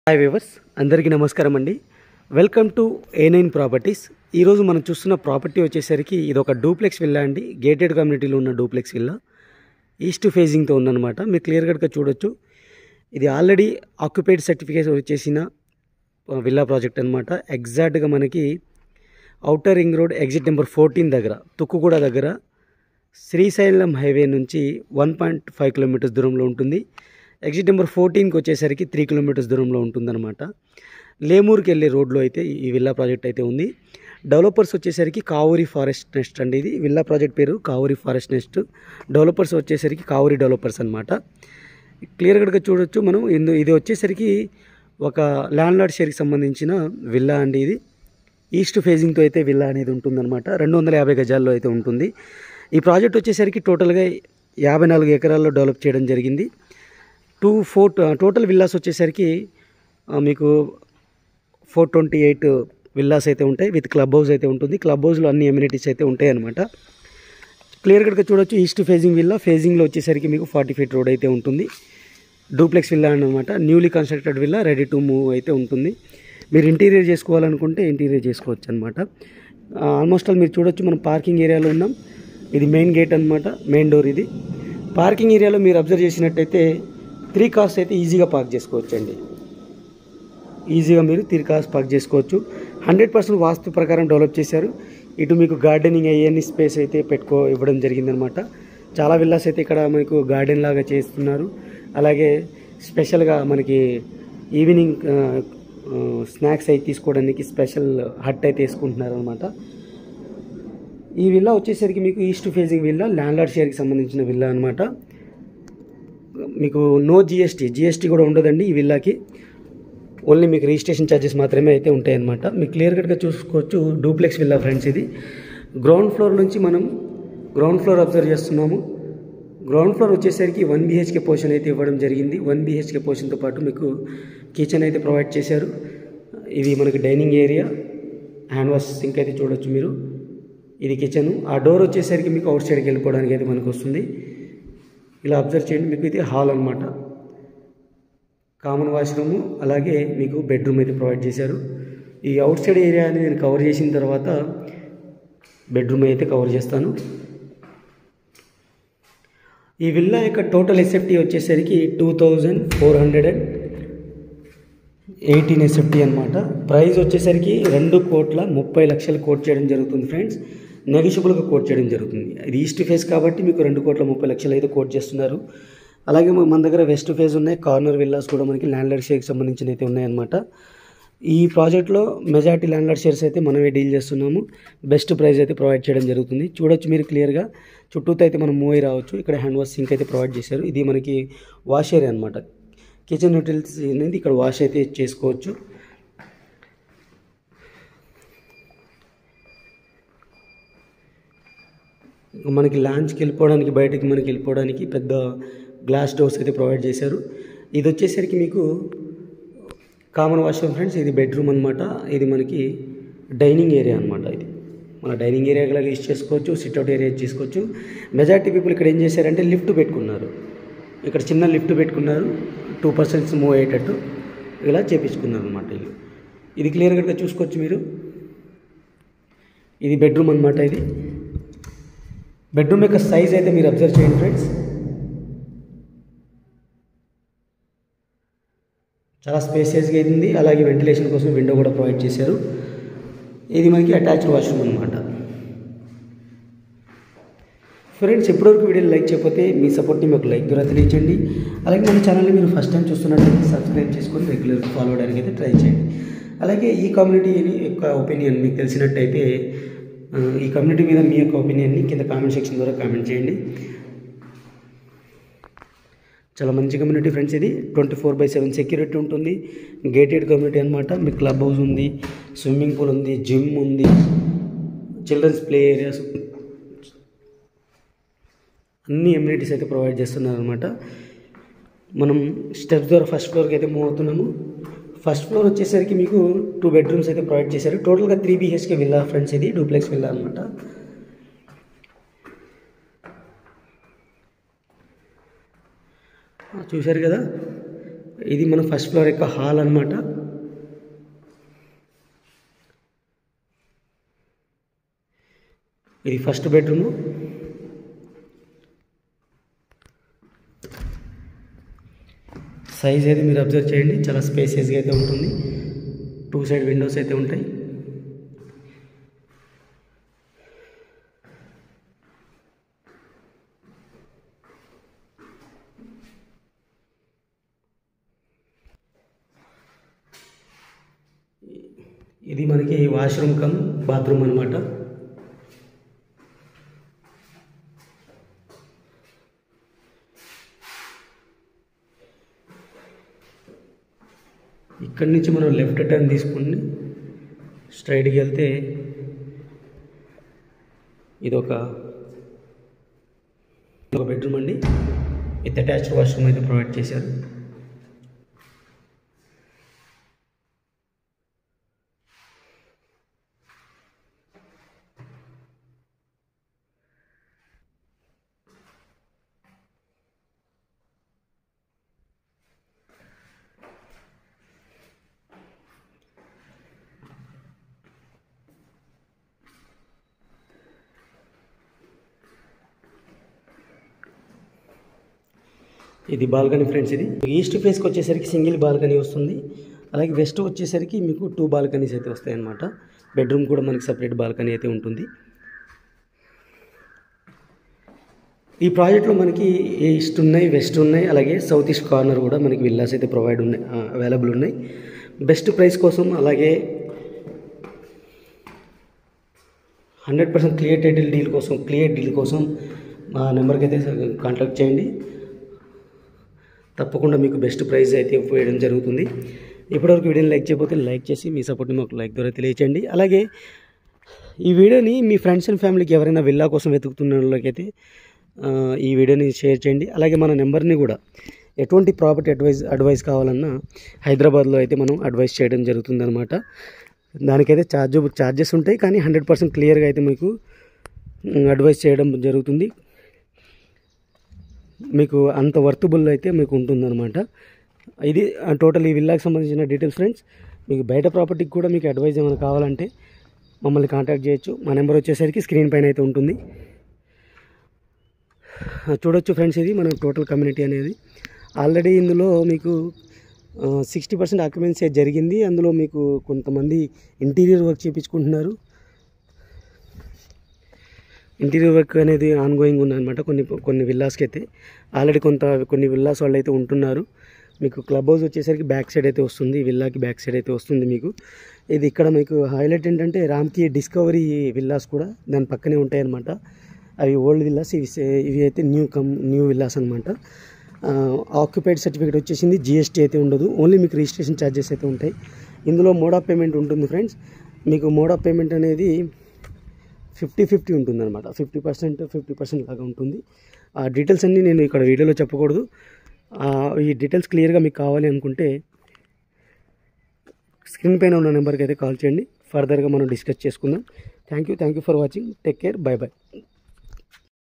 hi viewers అందరికీ నమస్కారం అండి welcome to A nine properties ఈరోజు మనం చూస్తున్న ప్రాపర్టీ వచ్చేసరికి ఇది ఒక డూప్లెక్స్ విల్లా అండి గేటెడ్ కమ్యూనిటీలో ఉన్న డూప్లెక్స్ విల్లా ఈస్ట్ ఫేజింగ్తో ఉందన్నమాట మీరు క్లియర్ కట్గా చూడొచ్చు ఇది ఆల్రెడీ ఆక్యుపైడ్ సర్టిఫికేట్ వచ్చేసిన విల్లా ప్రాజెక్ట్ అనమాట ఎగ్జాక్ట్గా మనకి outer ring road exit number fourteen దగ్గర తుక్కుగూడ దగ్గర శ్రీశైలం హైవే నుంచి వన్ పాయింట్ ఫైవ్ కిలోమీటర్స్ దూరంలో ఉంటుంది ఎగ్జిట్ నెంబర్ ఫోర్టీన్కి వచ్చేసరికి త్రీ కిలోమీటర్స్ దూరంలో ఉంటుందన్నమాట లేమూరుకి వెళ్ళే రోడ్లో అయితే ఈ విల్లా ప్రాజెక్ట్ అయితే ఉంది డెవలపర్స్ వచ్చేసరికి కావూరి ఫారెస్ట్ నెస్ట్ అండి ఇది విల్లా ప్రాజెక్ట్ పేరు కావూరి ఫారెస్ట్ నెస్ట్ డెవలపర్స్ వచ్చేసరికి కావూరి డెవలపర్స్ అనమాట క్లియర్ కట్గా చూడొచ్చు మనం ఇందు ఇది వచ్చేసరికి ఒక ల్యాండ్ లార్డ్ షేర్కి సంబంధించిన విల్లా అండి ఇది ఈస్ట్ ఫేజింగ్తో అయితే విల్లా అనేది ఉంటుందన్నమాట రెండు వందల యాభై గజాల్లో అయితే ఉంటుంది ఈ ప్రాజెక్ట్ వచ్చేసరికి టోటల్గా యాభై నాలుగు ఎకరాల్లో డెవలప్ చేయడం జరిగింది టూ ఫోర్ టోటల్ విల్లాస్ వచ్చేసరికి ఆ, మీకు ఫోర్ ట్వంటీ ఎయిట్ విల్లాస్ అయితే ఉంటాయి విత్ క్లబ్ హౌస్ అయితే ఉంటుంది క్లబ్ హౌస్లో అన్ని ఎమ్యూనిటీస్ అయితే ఉంటాయి అనమాట క్లియర్ కట్గా చూడొచ్చు ఈస్ట్ ఫేజింగ్ విల్లా ఫేజింగ్లో వచ్చేసరికి మీకు ఫార్టీ ఫీట్ రోడ్ అయితే ఉంటుంది డూప్లెక్స్ విల్లా అనమాట newly constructed villa ready to move అయితే ఉంటుంది మీరు ఇంటీరియర్ చేసుకోవాలనుకుంటే ఇంటీరియర్ చేసుకోవచ్చు అనమాట ఆల్మోస్ట్ ఆల్ మీరు చూడొచ్చు మనం పార్కింగ్ ఏరియాలో ఉన్నాం ఇది మెయిన్ గేట్ అనమాట మెయిన్ డోర్ ఇది పార్కింగ్ ఏరియాలో మీరు అబ్జర్వ్ చేసినట్టయితే త్రీ కార్స్ అయితే ఈజీగా పార్క్ చేసుకోవచ్చు అండి ఈజీగా మీరు త్రీ కార్స్ పార్క్ చేసుకోవచ్చు హండ్రెడ్ పర్సెంట్ వాస్తు ప్రకారం డెవలప్ చేశారు ఇటు మీకు గార్డెనింగ్ అయ్యని స్పేస్ అయితే పెట్టుకో ఇవ్వడం జరిగిందనమాట చాలా విల్లాస్ అయితే ఇక్కడ మనకు గార్డెన్ లాగా చేస్తున్నారు అలాగే స్పెషల్గా మనకి ఈవినింగ్ స్నాక్స్ అయితే తీసుకోవడానికి స్పెషల్ హట్ అయితే వేసుకుంటున్నారు అనమాట ఈ విల్లా వచ్చేసరికి మీకు ఈస్ట్ ఫేజింగ్ విల్లా ల్యాండ్లార్డ్ షేర్కి సంబంధించిన విల్లా అనమాట మీకు నో జిఎస్టీ జిఎస్టీ కూడా ఉండదండి ఈ విల్లాకి ఓన్లీ మీకు రిజిస్ట్రేషన్ ఛార్జెస్ మాత్రమే అయితే ఉంటాయన్నమాట మీకు క్లియర్ కట్గా చూసుకోవచ్చు డూప్లెక్స్ విల్లా ఫ్రెండ్స్ ఇది గ్రౌండ్ ఫ్లోర్ నుంచి మనం గ్రౌండ్ ఫ్లోర్ అబ్జర్వ్ చేస్తున్నాము గ్రౌండ్ ఫ్లోర్ వచ్చేసరికి వన్ బీహెచ్కే పోర్షన్ అయితే ఇవ్వడం జరిగింది వన్ బీహెచ్కే పోర్షన్తో పాటు మీకు కిచెన్ అయితే ప్రొవైడ్ చేశారు ఇది మనకి dining area hand wash sink అయితే చూడొచ్చు మీరు ఇది కిచెన్ ఆ డోర్ వచ్చేసరికి మీకు అవుట్ సైడ్కి వెళ్ళిపోవడానికి అయితే మనకు వస్తుంది ఇలా అబ్జర్వ్ చేయండి మీకు ఇది హాల్ అనమాట కామన్ వాష్రూము అలాగే మీకు బెడ్రూమ్ అయితే ప్రొవైడ్ చేశారు ఈ అవుట్ సైడ్ ఏరియాని నేను కవర్ చేసిన తర్వాత బెడ్రూమ్ అయితే కవర్ చేస్తాను ఈ విల్లా యొక్క టోటల్ ఎస్ఎఫ్టీ వచ్చేసరికి two thousand four hundred and eighteen SFT అనమాట ప్రైస్ వచ్చేసరికి రెండు కోట్ల ముప్పై లక్షలు కోట్ చేయడం జరుగుతుంది ఫ్రెండ్స్ నెగిషియబుల్గా కోట్ చేయడం జరుగుతుంది ఇది ఈస్ట్ ఫేస్ కాబట్టి మీకు రెండు కోట్ల ముప్పై లక్షలు అయితే కోట్ చేస్తున్నారు అలాగే మన మన దగ్గర వెస్ట్ ఫేజ్ ఉన్నాయి కార్నర్ విల్లాస్ కూడా మనకి ల్యాండ్లార్డ్ షేర్కి సంబంధించిన అయితే ఉన్నాయన్నమాట ఈ ప్రాజెక్ట్లో మెజారిటీ ల్యాండ్లార్డ్ షేర్స్ అయితే మనమే డీల్ చేస్తున్నాము బెస్ట్ ప్రైస్ అయితే ప్రొవైడ్ చేయడం జరుగుతుంది చూడొచ్చు మీరు క్లియర్గా చుట్టూతో అయితే మనం మూవ్ అయి రావచ్చు ఇక్కడ హ్యాండ్ వాష్ సింక్ అయితే ప్రొవైడ్ చేశారు ఇది మనకి వాష్ ఏరియా అనమాట కిచెన్ యూటిలిటీస్ అనేది ఇక్కడ వాష్ అయితే చేసుకోవచ్చు మనకి లాంచ్కి వెళ్ళిపోవడానికి బయటకి మనకి వెళ్ళిపోవడానికి పెద్ద గ్లాస్ డోర్స్ అయితే ప్రొవైడ్ చేశారు ఇది వచ్చేసరికి మీకు కామన్ వాష్రూమ్ ఫ్రెండ్స్ ఇది బెడ్రూమ్ అనమాట ఇది మనకి డైనింగ్ ఏరియా అనమాట ఇది మన డైనింగ్ ఏరియాగా యూజ్ చేసుకోవచ్చు సిట్అవుట్ ఏరియా చేసుకోవచ్చు మెజారిటీ పీపుల్ ఇక్కడ ఏం చేశారంటే లిఫ్ట్ పెట్టుకున్నారు ఇక్కడ చిన్న లిఫ్ట్ పెట్టుకున్నారు టూ పర్సెంట్స్ మూవ్ అయ్యేటట్టు ఇలా చేపించుకున్నారు అనమాట ఇల్లు ఇది క్లియర్ కట్గా చూసుకోవచ్చు మీరు ఇది బెడ్రూమ్ అనమాట ఇది బెడ్రూమ్ యొక్క సైజ్ అయితే మీరు అబ్జర్వ్ చేయండి ఫ్రెండ్స్ చాలా స్పేసియస్గా ఉంది అలాగే వెంటిలేషన్ కోసం విండో కూడా ప్రొవైడ్ చేశారు ఇది మనకి అటాచ్డ్ వాష్రూమ్ అనమాట ఫ్రెండ్స్ ఇప్పటివరకు వీడియో లైక్ చేయకపోతే మీ సపోర్ట్ని మాకు లైక్ ద్వారా తెలియచేయండి అలాగే మన ఛానల్ని మీరు ఫస్ట్ టైం చూస్తున్నట్లయితే సబ్స్క్రైబ్ చేసుకొని రెగ్యులర్గా ఫాలో అవడానికి అయితే ట్రై చేయండి అలాగే ఈ కమ్యూనిటీ యొక్క ఒపీనియన్ మీకు తెలిసినట్టయితే ఆ, ఈ కమ్యూనిటీ మీద మీ యొక్క ఒపీనియన్ని కింద కామెంట్ సెక్షన్ ద్వారా కామెంట్ చేయండి చాలా మంచి కమ్యూనిటీ ఫ్రెండ్స్ ఇది twenty four by seven security ఉంటుంది గేటెడ్ కమ్యూనిటీ అనమాట మీకు క్లబ్ హౌస్ ఉంది స్విమ్మింగ్ పూల్ ఉంది జిమ్ ఉంది చిల్డ్రన్స్ ప్లే ఏరియాస్ అన్ని ఎమ్యూనిటీస్ అయితే ప్రొవైడ్ చేస్తున్నారు అనమాట మనం స్టెప్స్ ద్వారా ఫస్ట్ ఫ్లోర్కి అయితే మూవ్ అవుతున్నాము ఫస్ట్ ఫ్లోర్ వచ్చేసరికి మీకు టూ బెడ్రూమ్స్ అయితే ప్రొవైడ్ చేశారు టోటల్గా త్రీ బీహెచ్కే విల్లా ఫ్రెండ్స్ ఇది డూప్లెక్స్ విల్లా అనమాట చూశారు కదా ఇది మన ఫస్ట్ ఫ్లోర్ యొక్క హాల్ అనమాట ఇది ఫస్ట్ బెడ్రూమ్ సైజ్ అయితే మీరు అబ్జర్వ్ చేయండి చాలా స్పేసియస్గా అయితే ఉంటుంది టూ సైడ్ విండోస్ అయితే ఉంటాయి ఇది మనకి వాష్రూమ్ కమ్ బాత్రూమ్ అనమాట ఇక్కడి నుంచి మనం లెఫ్ట్ టర్న్ తీసుకుని స్ట్రైట్కి వెళ్తే ఇది ఒక ఒక బెడ్రూమ్ అండి విత్ అటాచ్డ్ వాష్రూమ్ అయితే ప్రొవైడ్ చేశారు ఇది బాల్కనీ ఫ్రెండ్స్ ఇది ఈస్ట్ ఫేస్కి వచ్చేసరికి సింగిల్ బాల్కనీ వస్తుంది అలాగే వెస్ట్ వచ్చేసరికి మీకు టూ బాల్కనీస్ అయితే వస్తాయి అన్నమాట బెడ్రూమ్ కూడా మనకి సపరేట్ బాల్కనీ అయితే ఉంటుంది ఈ ప్రాజెక్ట్లో మనకి ఈస్ట్ ఉన్నాయి వెస్ట్ ఉన్నాయి అలాగే సౌత్ ఈస్ట్ కార్నర్ కూడా మనకి విల్లాస్ అయితే ప్రొవైడ్ ఉన్నాయి అవైలబుల్ ఉన్నాయి బెస్ట్ ప్రైస్ కోసం అలాగే hundred percent clear title deal కోసం క్లియర్ డీల్ కోసం మా నెంబర్కి అయితే కాంటాక్ట్ చేయండి తప్పకుండా మీకు బెస్ట్ ప్రైస్ అయితే వేయడం జరుగుతుంది ఇప్పటివరకు వీడియోని లైక్ చేయకపోతే లైక్ చేసి మీ సపోర్ట్ని మాకు లైక్ ద్వారా తెలియచేయండి అలాగే ఈ వీడియోని మీ ఫ్రెండ్స్ అండ్ ఫ్యామిలీకి ఎవరైనా విల్లా కోసం వెతుకుతున్న వాళ్ళకైతే ఆ, ఈ వీడియోని షేర్ చేయండి అలాగే మన నెంబర్ని కూడా ఎటువంటి ప్రాపర్టీ అడ్వైస్ అడ్వైస్ కావాలన్నా హైదరాబాద్లో అయితే మనం అడ్వైస్ చేయడం జరుగుతుందన్నమాట దానికైతే ఛార్జ్ ఛార్జెస్ ఉంటాయి కానీ హండ్రెడ్ పర్సెంట్ క్లియర్గా అయితే మీకు అడ్వైస్ చేయడం జరుగుతుంది మీకు అంత వర్తబుల్ అయితే మీకు ఉంటుందన్నమాట ఇది టోటల్ ఈ విల్లాకి సంబంధించిన డీటెయిల్స్ ఫ్రెండ్స్ మీకు బయట ప్రాపర్టీకి కూడా మీకు అడ్వైజ్ ఏమైనా కావాలంటే మమ్మల్ని కాంటాక్ట్ చేయొచ్చు మా నెంబర్ వచ్చేసరికి స్క్రీన్ పైన అయితే ఉంటుంది చూడొచ్చు ఫ్రెండ్స్ ఇది మన టోటల్ కమ్యూనిటీ అనేది ఆల్రెడీ ఇందులో మీకు సిక్స్టీ పర్సెంట్ ఆక్యుపెన్సీ జరిగింది అందులో మీకు కొంతమంది ఇంటీరియర్ వర్క్ చేయించుకుంటున్నారు ఇంటీరియర్ వర్క్ అనేది ఆన్ గోయింగ్ ఉందన్నమాట కొన్ని కొన్ని విల్లాస్కి అయితే ఆల్రెడీ కొంత కొన్ని విల్లాస్ వాళ్ళు అయితే ఉంటున్నారు మీకు క్లబ్ హౌస్ వచ్చేసరికి బ్యాక్ సైడ్ అయితే వస్తుంది ఈ విల్లాకి బ్యాక్ సైడ్ అయితే వస్తుంది మీకు ఇది ఇక్కడ మీకు హైలైట్ ఏంటంటే రామ్కి డిస్కవరీ విల్లాస్ కూడా దాని పక్కనే ఉంటాయి అన్నమాట అవి ఓల్డ్ విల్లాస్ ఇవి సే- ఇవి అయితే న్యూ కమ్ న్యూ విల్లాస్ అనమాట ఆక్యుపైడ్ సర్టిఫికేట్ వచ్చేసింది జిఎస్టీ అయితే ఉండదు ఓన్లీ మీకు రిజిస్ట్రేషన్ ఛార్జెస్ అయితే ఉంటాయి ఇందులో మోడ్ ఆఫ్ పేమెంట్ ఉంటుంది ఫ్రెండ్స్ మీకు మోడ్ ఆఫ్ పేమెంట్ అనేది ఫిఫ్టీ ఫిఫ్టీ ఉంటుంది అనమాట ఫిఫ్టీ పర్సెంట్ ఫిఫ్టీ పర్సెంట్ లాగా ఉంటుంది ఆ డీటెయిల్స్ అన్నీ నేను ఇక్కడ వీడియోలో చెప్పకూడదు ఆ, ఈ డీటెయిల్స్ క్లియర్గా మీకు కావాలి అనుకుంటే స్క్రీన్ పైన ఉన్న నెంబర్కి అయితే కాల్ చేయండి ఫర్దర్గా మనం డిస్కస్ చేసుకుందాం thank you thank you for watching take care bye by